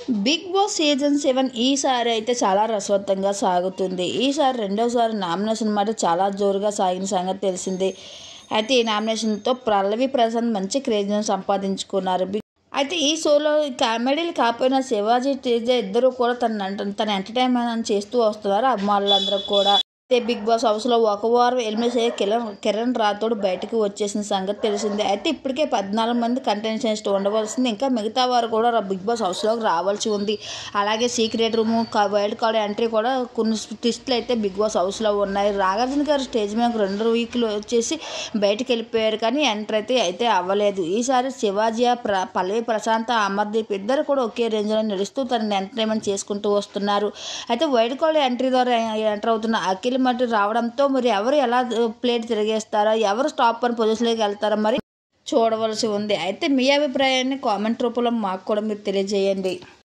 big boss season seven ఈసారి అయితే చాలా రసవత్తంగా సాగుతుంది ఈసారి రెండోసారి నామినేషన్ మాట చాలా జోరుగా సాగిన సంగతి తెలిసిందే అయితే ఈ నామినేషన్తో పల్లవి ప్రశాంత్ మంచి క్రేజ్ను సంపాదించుకున్నారు బిగ్ అయితే ఈ షోలో కామెడీలు కాకపోయినా శివాజీ తేజ ఇద్దరు కూడా తన తన ఎంటర్టైన్మెంట్ చేస్తూ వస్తున్నారు అభిమానులందరూ కూడా అయితే బిగ్ బాస్ హౌస్లో ఒక వారం ఎలిమినేట్ అయ్యే కిరణ్ కిరణ్ రాథోడ్ బయటకు వచ్చేసిన సంగతి తెలిసిందే అయితే ఇప్పటికే పద్నాలుగు మంది కంటెస్టెంట్స్ ఉండవలసింది ఇంకా మిగతా వారు కూడా రా- బిగ్ బాస్ హౌస్లోకి రావాల్సి ఉంది అలాగే secret room wild card entry కూడా కొన్ని ట్విస్టులు అయితే బిగ్ బాస్ హౌస్లో ఉన్నాయి నాగార్జున గారు స్టేజ్ మీద రెండు వీక్లు వచ్చేసి బయటకు వెళ్ళిపోయారు కానీ ఎంటర్ అయితే అయితే అవ్వలేదు ఈసారి శివాజీ ప్ర పల్లవి ప్రశాంత్ అమర్దీప్ ఇద్దరు కూడా ఒకే రేంజ్లో నడుస్తూ తనని ఎంటర్టైన్మెంట్ చేసుకుంటూ వస్తున్నారు అయితే వైల్డ్ కార్డ్ ఎంట్రీ ద్వారా ఎంటర్ అవుతున్న అఖిల్ మట్టి రావడంతో మరి ఎవరు ఎలా ప్లేట్ తిరిగేస్తారో ఎవరు స్టాప్ అని పొజిషన్లోకి వెళ్తారో మరి చూడవలసి ఉంది అయితే మీ అభిప్రాయాన్ని కామెంట్ రూపంలో మాకు కూడా మీరు తెలియజేయండి